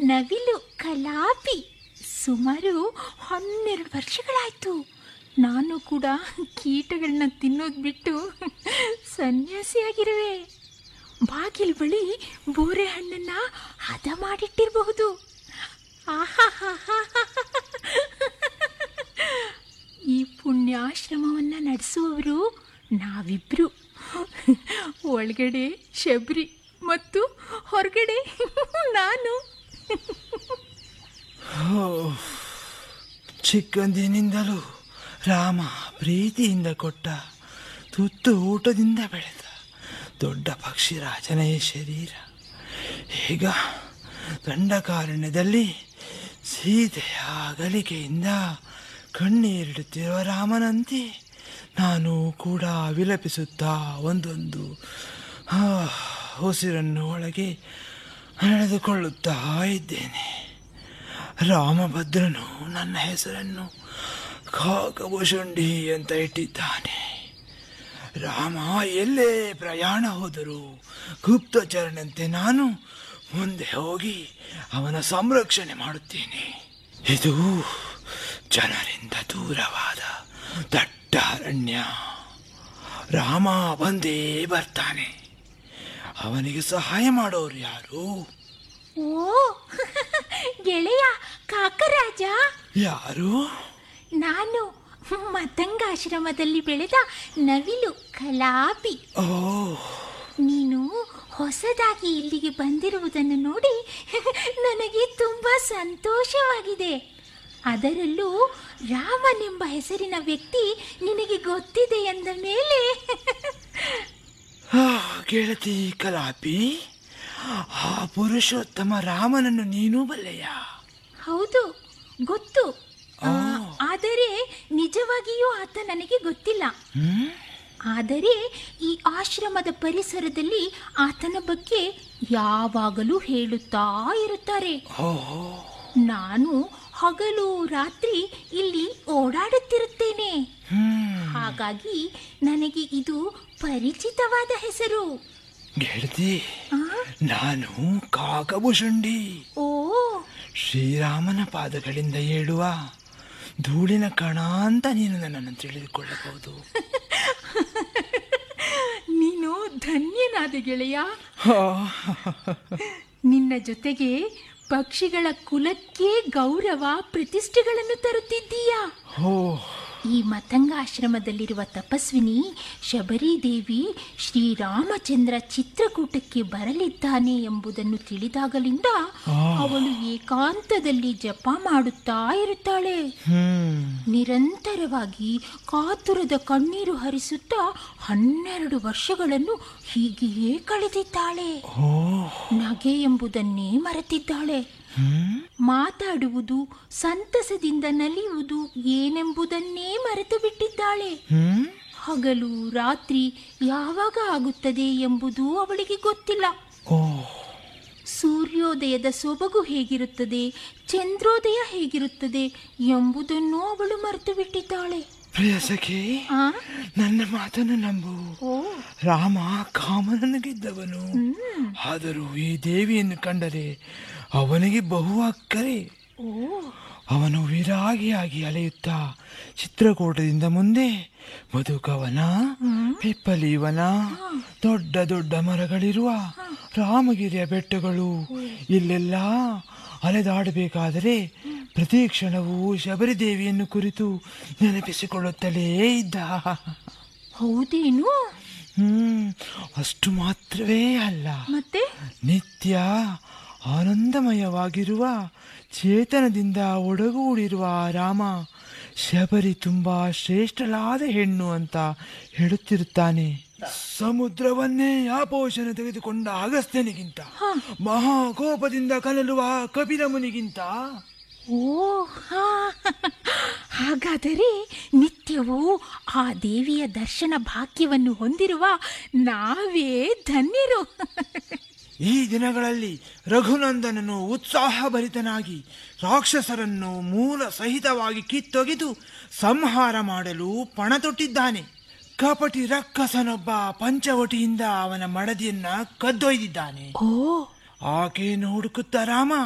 ನವಿಲು ಕಲಾಪಿ ಸುಮಾರು ಹನ್ನೆರಡು ವರ್ಷಗಳಾಯ್ತು ನಾನು ಕೂಡ ಕೀಟಗಳನ್ನ ತಿನ್ನೋದು ಬಿಟ್ಟು ಸನ್ಯಾಸಿಯಾಗಿರುವೆ ಬಾಗಿಲು ಬಳಿ ಬೋರೆ ಹಣ್ಣನ್ನ ಹದ ಮಾಡಿಟ್ಟಿರಬಹುದು ಈ ಪುಣ್ಯಾಶ್ರಮವನ್ನ ನಡೆಸುವವರು ನಾವಿಬ್ರು ಒಳಗಡೆ ಶಬರಿ ಮತ್ತು ಹೊರಗಡೆ ನಾನು ಚಿಕ್ಕಂದಿನಿಂದಲೂ ರಾಮ ಪ್ರೀತಿಯಿಂದ ಕೊಟ್ಟ ತುತ್ತು ಊಟದಿಂದ ಬೆಳೆದ ದೊಡ್ಡ ಪಕ್ಷಿರಾಜನ ಈ ಶರೀರ ಈಗ ದಂಡಕಾರಣ್ಯದಲ್ಲಿ ಸೀತೆಯ ಅಗಲಿಕೆಯಿಂದ ಕಣ್ಣೀರಿಡುತ್ತಿರುವ ರಾಮನಂತೆ ನಾನು ಕೂಡ ವಿಲಪಿಸುತ್ತಾ ಒಂದೊಂದು ಆ, ಉಸಿರನ್ನು ಒಳಗೆ ನಡೆದುಕೊಳ್ಳುತ್ತಾ ಇದ್ದೇನೆ ರಾಮಭದ್ರನು ನನ್ನ ಹೆಸರನ್ನು ಕಾಕಭೂಷುಂಡಿ ಅಂತ ಇಟ್ಟಿದ್ದಾನೆ ರಾಮ ಎಲ್ಲೇ ಪ್ರಯಾಣ ಹೋದರೂ ಗುಪ್ತಚರನಂತೆ ನಾನು ಮುಂದೆ ಹೋಗಿ ಅವನ ಸಂರಕ್ಷಣೆ ಮಾಡುತ್ತೇನೆ ಇದು ಜನರಿಂದ ದೂರವಾದ ದಟ್ಟ ಅರಣ್ಯ ರಾಮ ಬಂದೇ ಬರ್ತಾನೆ ಅವನಿಗೆ ಸಹಾಯ ಮಾಡೋರು ಯಾರು ಓ ಗೆಳೆಯ ಕಾಕರಾಜ ಯಾರು ನಾನು ಮತಂಗಾಶ್ರಮದಲ್ಲಿ ಬೆಳೆದ ನವಿಲು ಕಲಾಪಿ ಓ ನೀನು ಹೊಸದಾಗಿ ಇಲ್ಲಿಗೆ ಬಂದಿರುವುದನ್ನು ನೋಡಿ ನನಗೆ ತುಂಬಾ ಸಂತೋಷವಾಗಿದೆ ಅದರಲ್ಲೂ ರಾಮನೆಂಬ ಹೆಸರಿನ ವ್ಯಕ್ತಿ ನಿನಗೆ ಗೊತ್ತಿದೆ ಎಂದ ಮೇಲೆ ಆ, ಗೆಳತಿ ಕಲಾಪಿ ಆ ಪುರುಷೋತ್ತಮ ರಾಮನನ್ನು ನೀನೂ ಬಲ್ಲೆಯ ಹೌದು ಗೊತ್ತು ಆ, ಆದರೆ ನಿಜವಾಗಿಯೂ ಆತ ನನಗೆ ಗೊತ್ತಿಲ್ಲ ಹ್ಮ್ ಆದರೆ ಈ ಆಶ್ರಮದ ಪರಿಸರದಲ್ಲಿ ಆತನ ಬಗ್ಗೆ ಯಾವಾಗಲೂ ಹೇಳುತ್ತಾ ಇರುತ್ತಾರೆ ಓಹೋ ನಾನು ಹಗಲು ರಾತ್ರಿ ಇಲ್ಲಿ ಓಡಾಡುತ್ತಿರುತ್ತೇನೆ ಹ್ಮ್ ಹಾಗಾಗಿ ನನಗೆ ಇದು ಪರಿಚಿತವಾದ ಹೆಸರು ಗೆಳತಿ ಆ? ನಾನು ಕಾಕಭೂಷುಂಡಿ ಓ ಶ್ರೀರಾಮನ ಪಾದಗಳಿಂದ ಏಳುವ ಧೂಳಿನ ಕಣ ಅಂತ ನೀನು ನನ್ನನ್ನು ತಿಳಿದುಕೊಳ್ಳಬಹುದು ನೀನು ಧನ್ಯನಾದ ಗೆಳೆಯ ನಿನ್ನ ಜೊತೆಗೆ ಪಕ್ಷಿಗಳ ಕುಲಕ್ಕೆ ಗೌರವ ಪ್ರತಿಷ್ಠೆಗಳನ್ನು ತರುತ್ತಿದ್ದೀಯಾ ಓ ಈ ಮತಂಗಾಶ್ರಮದಲ್ಲಿರುವ ತಪಸ್ವಿನಿ ಶಬರಿದೇವಿ ಶ್ರೀರಾಮಚಂದ್ರ ಚಿತ್ರಕೂಟಕ್ಕೆ ಬರಲಿದ್ದಾನೆ ಎಂಬುದನ್ನು ತಿಳಿದಾಗಲಿಂದ ಅವಳು ಏಕಾಂತದಲ್ಲಿ ಜಪ ಮಾಡುತ್ತಾ ಇರುತ್ತಾಳೆ ಹ್ಮ್ ನಿರಂತರವಾಗಿ ಕಾತುರದ ಕಣ್ಣೀರು ಹರಿಸುತ್ತಾ ಹನ್ನೆರಡು ವರ್ಷಗಳನ್ನು ಹೀಗೆಯೇ ಕಳೆದಿದ್ದಾಳೆ ಓ ನಗೆ ಎಂಬುದನ್ನೇ ಮರೆತಿದ್ದಾಳೆ ಹ್ಮ್ ಮಾತಾಡುವುದು ಸಂತಸದಿಂದ ನಲಿಯುವುದು ಏನೆಂಬುದನ್ನೇ ಮರೆತು ಬಿಟ್ಟಿದ್ದಾಳೆ ಹ್ಮ್ ಹಗಲು ರಾತ್ರಿ ಯಾವಾಗ ಆಗುತ್ತದೆ ಎಂಬುದು ಅವಳಿಗೆ ಗೊತ್ತಿಲ್ಲ ಓ ಸೂರ್ಯೋದಯದ ಸೊಬಗು ಹೇಗಿರುತ್ತದೆ ಚಂದ್ರೋದಯ ಹೇಗಿರುತ್ತದೆ ಎಂಬುದನ್ನು ಅವಳು ಮರೆತು ಬಿಟ್ಟಿದ್ದಾಳೆ ಪ್ರಿಯ ಸಖಿ ಆ ನನ್ನ ಮಾತನ್ನು ನಂಬು ಓ ರಾಮ ಕಾಮನನ್ನು ಗೆದ್ದವನು ಹ್ಮ್ ಆದರೂ ಈ ದೇವಿಯನ್ನು ಕಂಡರೆ ಅವನಿಗೆ ಬಹು ಅಕ್ಕರೆ ಓ ಅವನು ವಿರಾಗಿಯಾಗಿ ಅಲೆಯುತ್ತಾ ಚಿತ್ರಕೂಟದಿಂದ ಮುಂದೆ ಮಧುಕವನ ಪಿಪ್ಪಲಿವನ ದೊಡ್ಡ ದೊಡ್ಡ ಮರಗಳಿರುವ ರಾಮಗಿರಿಯ ಬೆಟ್ಟಗಳು ಇಲ್ಲೆಲ್ಲ ಅಲೆದಾಡಬೇಕಾದರೆ ಪ್ರತಿ ಕ್ಷಣವೂ ಶಬರಿದೇವಿಯನ್ನು ಕುರಿತು ನೆನಪಿಸಿಕೊಳ್ಳುತ್ತಲೇ ಇದ್ದ ಹೌದೇನು ಹ್ಮ್ ಅಷ್ಟು ಮಾತ್ರವೇ ಅಲ್ಲ ಮತ್ತೆ ನಿತ್ಯ ಆನಂದಮಯವಾಗಿರುವ ಚೇತನದಿಂದ ಒಡಗೂಡಿರುವ ರಾಮ ಶಬರಿ ತುಂಬಾ ಶ್ರೇಷ್ಠಲಾದ ಹೆಣ್ಣು ಅಂತ ಹೇಳುತ್ತಿರುತ್ತಾನೆ ಸಮುದ್ರವನ್ನೇ ಆಪೋಷಣ ತೆಗೆದುಕೊಂಡ ಅಗಸ್ತ್ಯನಿಗಿಂತ ಮಹಾಕೋಪದಿಂದ ಕಲಲುವ ಕಪಿಲ ಮುನಿಗಿಂತ ಓ ಹಾ ಹಾಗಾದರೆ ನಿತ್ಯವೂ ಆ ದೇವಿಯ ದರ್ಶನ ಭಾಗ್ಯವನ್ನು ಹೊಂದಿರುವ ನಾವೇ ಧನ್ಯರು ಈ ದಿನಗಳಲ್ಲಿ ರಘುನಂದನನು ಉತ್ಸಾಹಭರಿತನಾಗಿ ರಾಕ್ಷಸರನ್ನು ಮೂಲ ಸಹಿತವಾಗಿ ಕಿತ್ತೊಗೆದು ಸಂಹಾರ ಮಾಡಲು ಪಣ ತೊಟ್ಟಿದ್ದಾನೆ ಕಪಟಿ ರಕ್ಕಸನೊಬ್ಬ ಪಂಚವಟಿಯಿಂದ ಅವನ ಮಡದಿಯನ್ನ ಕದ್ದೊಯ್ದಿದ್ದಾನೆ ಓ ಆಕೆಯನ್ನು ಹುಡುಕುತ್ತ ರಾಮ